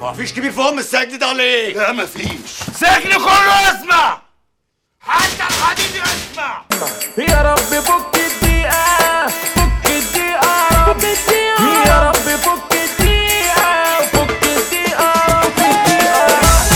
ما فيش كبير في ام السجن ده ولا ايه؟ لا مفيش سجن كله اسمع حتى الحديد اسمع يا رب فك الدقيقة فك الدقيقة رب يا رب فك الدقيقة فك الدقيقة فك الدقيقة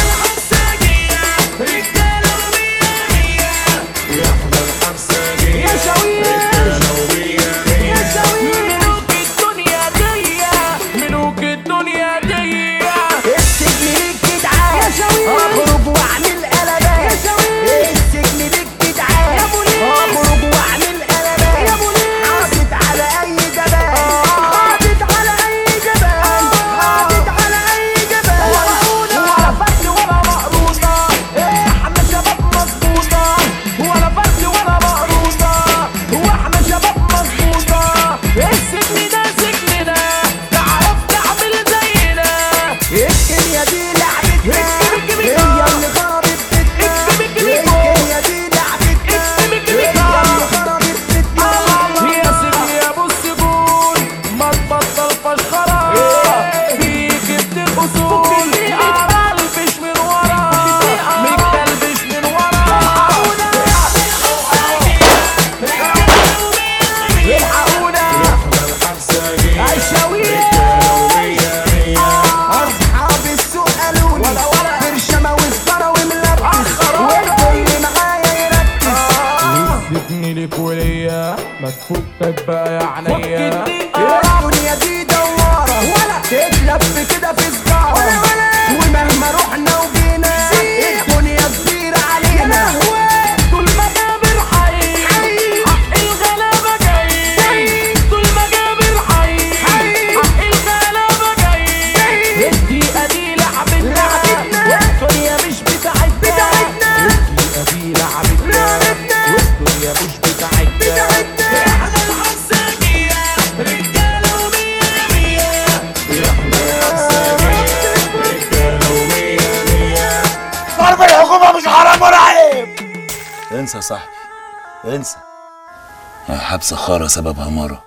رجالة ومية مية يا الخمسة يا شوية يا شوية ملوك الدنيا دي ملوك الدنيا دي السجن ليك جدعان يا شوية اخرج واعمل قلبان يا شوية السجن ليك جدعان يا بوليس اخرج واعمل قلبان يا بوليس حاطط على اي جبان حاطط على اي جبان حاطط على اي جبان ولا فصل ولا مقروطة احنا شباب مظبوطة ولا فصل ولا مقروطة واحنا شباب مظبوطة السجن ده سجننا تعرف تعمل زينا الدنيا دي لعبتنا هي اللي خربت بيتنا الدنيا دي لعبتنا هي اللي خربت بيتنا يا سيدي يا ابو السجون ما تبطل فشخرة فيك بتقصون متكلبش من ورا متكلبش من ورا الحقونا عشاوية اصحاب السوق قالولي برشامة وسجارة وملبس والكل معايا يركز السجن ليك وليا ما تفكك بقى يا عينيا الدنيا دي دوارة تتلف كده في سجارة ومهما رحنا وجينا الدنيا كبيرة علينا طول ما جابر حي حق الغلابة جاي طول ما جابر حي حق الغلابة جاي الدقيقة دي لعبتنا والدنيا مش بتاعتنا الدقيقة دي لعبتنا والدنيا مش بتاعتنا احنا الحساجية رجالة ومية مية احنا الحساجية رجالة ومية مية ضرب الحكومة مش حرام ولا عيب انسى يا صاحبي انسى حبسة خارة سببها مرة